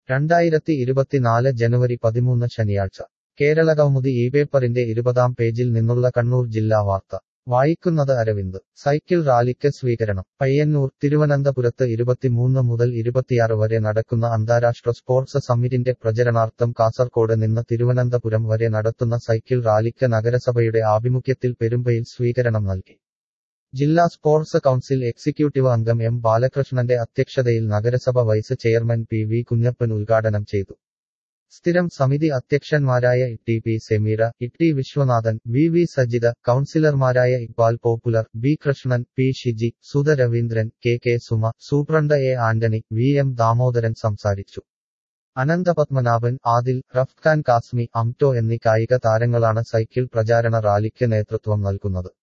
രണ്ടായിരത്തി ഇരുപത്തിനാല് ജനുവരി പതിമൂന്ന് ശനിയാഴ്ച കേരളകൗമുദി ഈ പേപ്പറിന്റെ ഇരുപതാം പേജിൽ നിന്നുള്ള കണ്ണൂർ ജില്ലാ വാർത്ത വായിക്കുന്നത് അരവിന്ദ് സൈക്കിൾ റാലിക്ക് സ്വീകരണം പയ്യന്നൂർ തിരുവനന്തപുരത്ത് ഇരുപത്തിമൂന്ന് മുതൽ ഇരുപത്തിയാറ് വരെ നടക്കുന്ന അന്താരാഷ്ട്ര സ്പോർട്സ് സമ്മിറ്റിന്റെ പ്രചരണാർത്ഥം കാസർകോട് നിന്ന് തിരുവനന്തപുരം വരെ നടത്തുന്ന സൈക്കിൾ റാലിക്ക് നഗരസഭയുടെ ആഭിമുഖ്യത്തിൽ പെരുമ്പയിൽ സ്വീകരണം നൽകി ജില്ലാ സ്പോർട്സ് കൗൺസിൽ എക്സിക്യൂട്ടീവ് അംഗം എം ബാലകൃഷ്ണന്റെ അധ്യക്ഷതയിൽ നഗരസഭ vice chairman P V Kunhappan ഉദ്ഘാടനം ചെയ്തു സ്ഥിരം സമിതി അധ്യക്ഷന്മാരായ T P Sameera Itty Viswanathan V V Sajitha കൌൺസിലർമാരായ Iqbal popular B Krishnan P Shiji Sudha Raveendran K K Suma superintendent A Antony V M Damodaran സംസാരിച്ചു അനന്തപത്മനാഭൻ ആദിൽ റഫ്ഖാൻ കാസ്മി അംറ്റോ എന്നീ കായിക താരങ്ങളാണ് സൈക്കിൾ പ്രചാരണ റാലിക്ക് നേതൃത്വം നൽകുന്നത്